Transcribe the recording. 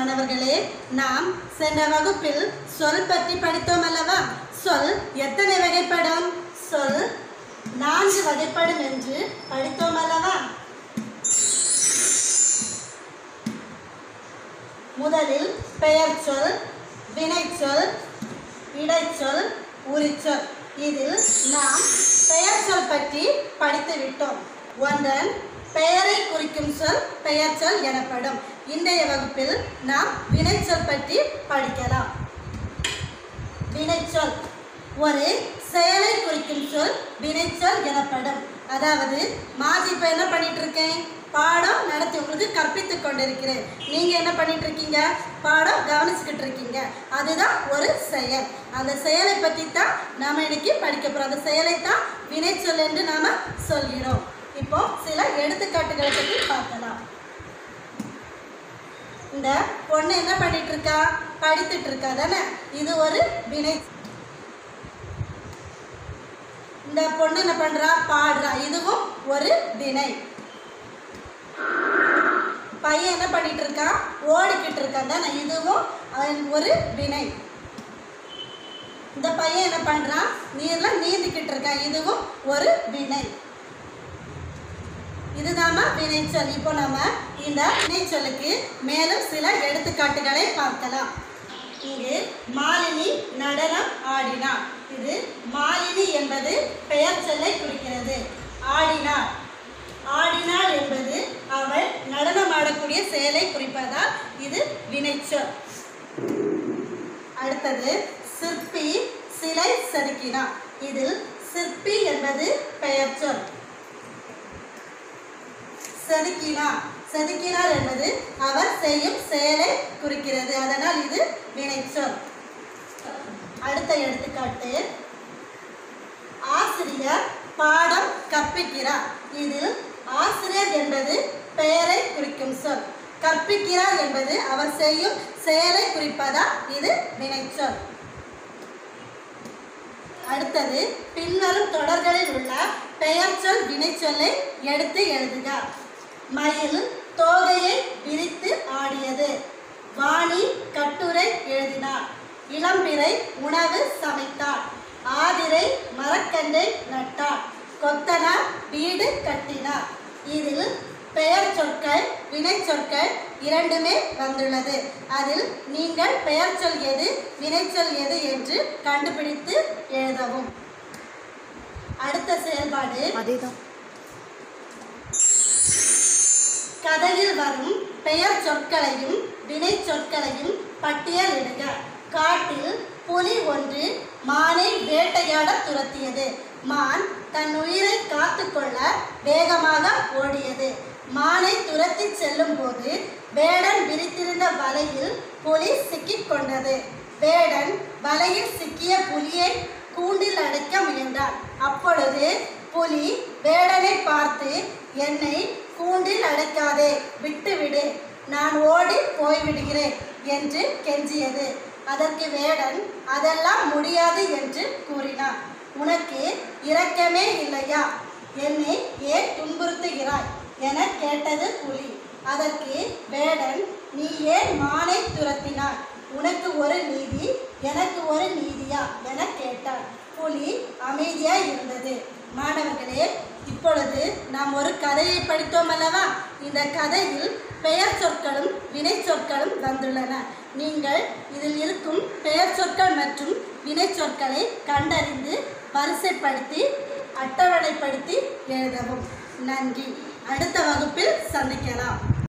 மாணவர்களே நாம் சென்ற வகுப்பில் சொல் பற்றி படித்தோம் அல்லவா சொல் எத்தனை வகைப்படும் சொல் நான்கு வகைப்படும் என்று படித்தோம் அல்லவா முதலில் பெயர் சொல் வினைச்சொல் இடைச்சொல் உரிச்சொல் இதில் நாம் பெயர் சொல் பற்றி படித்து விட்டோம் ஒன்றன் பெயரை குறிக்கும் சொல் பெயர் சொல் எனப்படும் இன்றைய வகுப்பில் நாம் வினைச்சொல் பற்றி படிக்கலாம் வினைச்சொல் ஒரு செயலை குறிக்கும் சொல் வினைச்சொல் எனப்படும் அதாவது மாஜி இப்போ என்ன பண்ணிட்டு இருக்கேன் பாடம் நடத்தி உங்களுக்கு கற்பித்துக் கொண்டிருக்கிறேன் நீங்க என்ன பண்ணிட்டு இருக்கீங்க பாடம் கவனிச்சுக்கிட்டு இருக்கீங்க அதுதான் ஒரு செயல் அந்த செயலை பற்றி தான் நாம இன்னைக்கு படிக்க போறோம் அந்த செயலை தான் வினைச்சொல் என்று நாம சொல்கிறோம் இப்போ சில எடுத்துக்காட்டுகளை பற்றி பார்க்கலாம் இந்த பொண்ணு என்ன பண்ணிட்டு இருக்கா படித்துட்டு இருக்கா தானே இது ஒரு வினை இந்த பொண்ணு என்ன பண்றா பாடுறா இதுவும் ஒரு வினை பையன் என்ன பண்ணிட்டு இருக்கான் ஓடிக்கிட்டு இருக்கான் தானே இதுவும் அவன் ஒரு வினை இந்த பையன் என்ன பண்றான் நீர்ல நீந்திக்கிட்டு இருக்கான் இதுவும் ஒரு வினை இதுதாம்மா வினைச்சொல் இப்போ நம்ம இந்த வினைச்சொல்லுக்கு மேலும் சில எடுத்துக்காட்டுகளை பார்க்கலாம் இங்கு மாலினி நடனம் ஆடினார் இது மாலினி என்பது பெயர் சொல்லை குறிக்கிறது ஆடினார் ஆடினாள் என்பது அவள் நடனம் ஆடக்கூடிய செயலை குறிப்பதால் இது வினைச்சொல் அடுத்தது சிற்பி சிலை செதுக்கினார் இதில் சிற்பி என்பது பெயர் சொல் செதுக்கினார் செதுக்கினார் என்பது அவர் செய்யும் செயலை குறிக்கிறது அதனால் இது வினைச்சொல் அடுத்த எடுத்துக்காட்டு ஆசிரியர் பாடம் கற்பிக்கிறார் இதில் ஆசிரியர் என்பது பெயரை குறிக்கும் சொல் கற்பிக்கிறார் என்பது அவர் செய்யும் செயலை குறிப்பதால் இது வினைச்சொல் அடுத்தது பின்வரும் தொடர்களில் உள்ள பெயர்ச்சொல் வினைச்சொல்லை எடுத்து எழுதுக மயில் தோகையை விரித்து ஆடியது வாணி கட்டுரை எழுதினார் இளம்பிறை உணவு சமைத்தார் ஆதிரை மரக்கன்றை நட்டார் கொத்தனார் வீடு கட்டினார் இதில் பெயர் சொற்கள் வினை சொற்கள் இரண்டுமே வந்துள்ளது அதில் நீங்கள் பெயர் சொல் எது வினைச்சொல் எது என்று கண்டுபிடித்து எழுதவும் அடுத்த செயல்பாடு அதேதான் கதையில் வரும் பெயர் சொற்களையும் வினை சொற்களையும் பட்டியலிடுக காட்டில் புலி ஒன்று மானை வேட்டையாட துரத்தியது மான் தன் உயிரை காத்துக்கொள்ள வேகமாக ஓடியது மானை துரத்தி செல்லும் போது வேடன் விரித்திருந்த வலையில் புலி சிக்கிக் கொண்டது வேடன் வலையில் சிக்கிய புலியை கூண்டில் அடைக்க முயன்றான் அப்பொழுது புலி வேடனை பார்த்து என்னை கூண்டில் அடைக்காதே விட்டுவிடு நான் ஓடி போய்விடுகிறேன் என்று கெஞ்சியது அதற்கு வேடன் அதெல்லாம் முடியாது என்று கூறினான் உனக்கு இரக்கமே இல்லையா என்னை ஏன் துன்புறுத்துகிறாய் என கேட்டது புலி அதற்கு வேடன் நீ ஏன் மானை துரத்தினாய் உனக்கு ஒரு நீதி எனக்கு ஒரு நீதியா என கேட்டான் புலி அமைதியாய் இருந்தது மாணவர்களே இப்பொழுது நாம் ஒரு கதையை படித்தோம் அல்லவா இந்த கதையில் பெயர் சொற்களும் வினை சொற்களும் வந்துள்ளன நீங்கள் இதில் இருக்கும் பெயர் சொற்கள் மற்றும் வினை சொற்களை கண்டறிந்து வரிசைப்படுத்தி அட்டவணைப்படுத்தி எழுதவும் நன்றி அடுத்த வகுப்பில் சந்திக்கலாம்